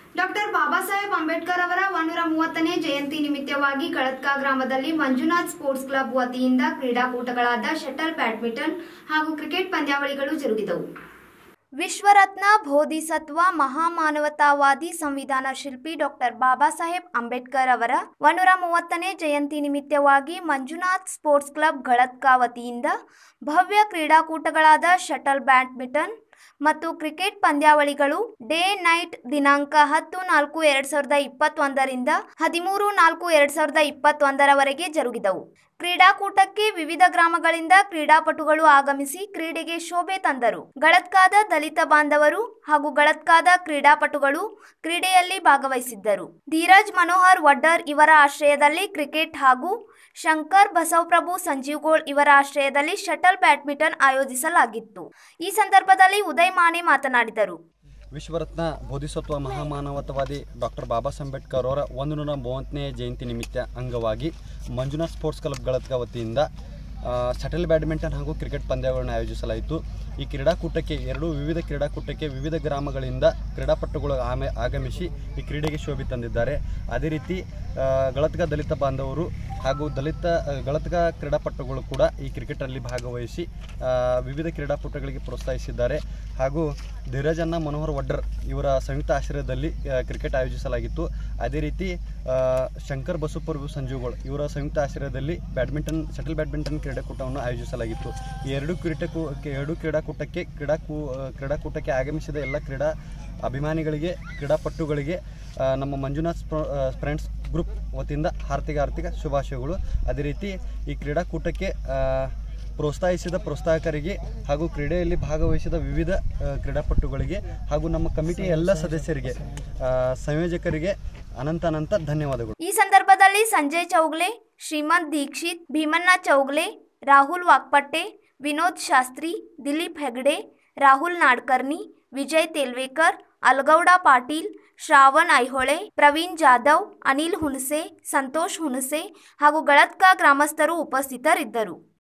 doctor Baba Saheb Ambedkar ಅವರ ಒಂದೂರ ಮೂವತ್ತನೇ ಜಯಂತಿ ನಿಮಿತ್ತವಾಗಿ ಗಳತ್ಕಾ ಗ್ರಾಮದಲ್ಲಿ ಮಂಜುನಾಥ್ ಸ್ಪೋರ್ಟ್ಸ್ ಕ್ಲಬ್ ವತಿಯಿಂದ ಕ್ರೀಡಾಕೂಟಗಳಾದ ಶಟಲ್ ಬ್ಯಾಡ್ಮಿಂಟನ್ ಹಾಗೂ ಕ್ರಿಕೆಟ್ ಪಂದ್ಯಾವಳಿಗಳು ಜರುಗಿದವು ವಿಶ್ವರತ್ನ ಬೋಧಿಸತ್ವ ಮಹಾಮಾನವತಾವಾದಿ ಸಂವಿಧಾನ ಶಿಲ್ಪಿ ಡಾಕ್ಟರ್ ಬಾಬಾ ಸಾಹೇಬ್ ಅಂಬೇಡ್ಕರ್ ಅವರ ಒಂದೂರ ಮೂವತ್ತನೇ ಜಯಂತಿ ನಿಮಿತ್ತವಾಗಿ ಮಂಜುನಾಥ್ ಸ್ಪೋರ್ಟ್ಸ್ ಕ್ಲಬ್ ಗಳತ್ಕಾ ವತಿಯಿಂದ ಭವ್ಯ ಕ್ರೀಡಾಕೂಟಗಳಾದ ಶಟಲ್ ಬ್ಯಾಡ್ಮಿಂಟನ್ ಮತ್ತು ಕ್ರಿಕೆಟ್ ಪಂದ್ಯಾವಳಿಗಳು ಡೇ ನೈಟ್ ದಿನಾಂಕ ಹತ್ತು ನಾಲ್ಕು ಎರಡ್ ಸಾವಿರದ ಇಪ್ಪತ್ತೊಂದರಿಂದ ಹದಿಮೂರು ನಾಲ್ಕು ಎರಡ್ ಸಾವಿರದ ಇಪ್ಪತ್ತೊಂದರವರೆಗೆ ಜರುಗಿದವು ಕ್ರೀಡಾಕೂಟಕ್ಕೆ ವಿವಿಧ ಗ್ರಾಮಗಳಿಂದ ಕ್ರೀಡಾಪಟುಗಳು ಆಗಮಿಸಿ ಕ್ರೀಡೆಗೆ ಶೋಭೆ ತಂದರು ಗಳತ್ಕಾದ ದಲಿತ ಬಾಂಧವರು ಹಾಗೂ ಗಳತ್ಕಾದ ಕ್ರೀಡಾಪಟುಗಳು ಕ್ರೀಡೆಯಲ್ಲಿ ಭಾಗವಹಿಸಿದ್ದರು ಧೀರಜ್ ಮನೋಹರ್ ವಡ್ಡರ್ ಇವರ ಆಶ್ರಯದಲ್ಲಿ ಕ್ರಿಕೆಟ್ ಹಾಗೂ ಶಂಕರ್ ಬಸವಪ್ರಭು ಸಂಜೀವ್ಗೋಳ್ ಇವರ ಆಶ್ರಯದಲ್ಲಿ ಶಟಲ್ ಬ್ಯಾಡ್ಮಿಂಟನ್ ಆಯೋಜಿಸಲಾಗಿತ್ತು ಈ ಸಂದರ್ಭದಲ್ಲಿ ಉದಯ್ ಮಾನೆ ಮಾತನಾಡಿದರು ವಿಶ್ವರತ್ನ ಬೋಧಿಸತ್ವ ಮಹಾಮಾನವತವಾದಿ ಡಾಕ್ಟರ್ ಬಾಬಾ ಸಾಹೇಬ್ ಅಂಬೇಡ್ಕರ್ ಅವರ ಒಂದು ನೂರ ಮೂವತ್ತನೇ ಜಯಂತಿ ನಿಮಿತ್ತ ಅಂಗವಾಗಿ ಮಂಜುನಾಥ್ ಸ್ಪೋರ್ಟ್ಸ್ ಕ್ಲಬ್ ಗಳತ್ಗ ವತಿಯಿಂದ ಆ, ಶಟಲ್ ಬ್ಯಾಡ್ಮಿಂಟನ್ ಹಾಗೂ ಕ್ರಿಕೆಟ್ ಪಂದ್ಯಗಳನ್ನು ಆಯೋಜಿಸಲಾಯಿತು ಈ ಕ್ರೀಡಾಕೂಟಕ್ಕೆ ಎರಡೂ ವಿವಿಧ ಕ್ರೀಡಾಕೂಟಕ್ಕೆ ವಿವಿಧ ಗ್ರಾಮಗಳಿಂದ ಕ್ರೀಡಾಪಟುಗಳು ಆಮೆ ಆಗಮಿಸಿ ಈ ಕ್ರೀಡೆಗೆ ಶೋಭೆ ತಂದಿದ್ದಾರೆ ಅದೇ ರೀತಿ ಆ, ಗಳತ್ಗ ದಲಿತ ಬಾಂಧವರು ಹಾಗೂ ದಲಿತ ಆ, ಗಳತ್ಗ ಕ್ರೀಡಾಪಟುಗಳು ಕೂಡ ಈ ಕ್ರಿಕೆಟಲ್ಲಿ ಭಾಗವಹಿಸಿ ಆ, ವಿವಿಧ ಕ್ರೀಡಾಪಟುಗಳಿಗೆ ಪ್ರೋತ್ಸಾಹಿಸಿದ್ದಾರೆ ಹಾಗೂ ಧೀರಜನ್ನ ಮನೋಹರ್ ವಡ್ಡರ್ ಇವರ ಸಂಯುಕ್ತ ಆಶ್ರಯದಲ್ಲಿ ಆ, ಕ್ರಿಕೆಟ್ ಆಯೋಜಿಸಲಾಗಿತ್ತು ಅದೇ ರೀತಿ ಆ, ಶಂಕರ್ ಬಸವಪ್ರಭು ಸಂಜೀವ್ಗಳು ಇವರ ಸಂಯುಕ್ತ ಆಶ್ರಯದಲ್ಲಿ ಬ್ಯಾಡ್ಮಿಂಟನ್ ಶಟಲ್ ಬ್ಯಾಡ್ಮಿಂಟನ್ ಕ್ರೀಡಾಕೂಟವನ್ನು ಆಯೋಜಿಸಲಾಗಿತ್ತು ಈ ಎರಡು ಕ್ರೀಡಾಕೂ ಎರಡು ಕ್ರೀಡಾಕೂಟಕ್ಕೆ ಕ್ರೀಡಾಕೂ ಆ, ಕ್ರೀಡಾಕೂಟಕ್ಕೆ ಆಗಮಿಸಿದ ಎಲ್ಲ ಕ್ರೀಡಾ ಅಭಿಮಾನಿಗಳಿಗೆ ಕ್ರೀಡಾಪಟುಗಳಿಗೆ ಆ, ನಮ್ಮ ಮಂಜುನಾಥ್ ಸ್ಪ- ಆ, ಫ್ರೆಂಡ್ಸ್ ಗ್ರೂಪ್ ವತಿಯಿಂದ ಆರ್ಥಿಕ ಆರ್ಥಿಕ ಶುಭಾಶಯಗಳು ಅದೇ ರೀತಿ ಈ ಕ್ರೀಡಾಕೂಟಕ್ಕೆ ಆ, ಪ್ರೋತ್ಸಾಹಿಸಿದ ಪ್ರೋತ್ಸಾಹಕರಿಗೆ ಹಾಗೂ ಕ್ರೀಡೆಯಲ್ಲಿ ಭಾಗವಹಿಸಿದ ವಿವಿಧ ಆ, ಕ್ರೀಡಾಪಟುಗಳಿಗೆ ಹಾಗೂ ನಮ್ಮ ಕಮಿಟಿಯ ಎಲ್ಲ ಸದಸ್ಯರಿಗೆ ಆ, ಸಂಯೋಜಕರಿಗೆ ಅನಂತ ಅನಂತ ಧನ್ಯವಾದಗಳು ಈ ಸಂದರ್ಭದಲ್ಲಿ ಸಂಜಯ್ ಚೌಗ್ಲೆ ಶ್ರೀಮಂತ್ ದೀಕ್ಷಿತ್ ಭೀಮಣ್ಣ ಚೌಗ್ಲೆ ರಾಹುಲ್ ವಾಕ್ಪಟ್ಟೆ ವಿನೋದ್ ಶಾಸ್ತ್ರಿ ದಿಲೀಪ್ ಹೆಗ್ಡೆ ರಾಹುಲ್ ನಾಡ್ಕರ್ನಿ ವಿಜಯ್ ತೆಲ್ವೇಕರ್ ಅಲ್ಗೌಡ ಪಾಟೀಲ್ ಶ್ರಾವಣ್ ಐಹೊಳೆ ಪ್ರವೀಣ್ ಜಾಧವ್ ಅನಿಲ್ ಹುಣಸೆ ಸಂತೋಷ್ ಹುಣಸೆ ಹಾಗೂ ಗಳತ್ಕಾ ಗ್ರಾಮಸ್ಥರು ಉಪಸ್ಥಿತರಿದ್ದರು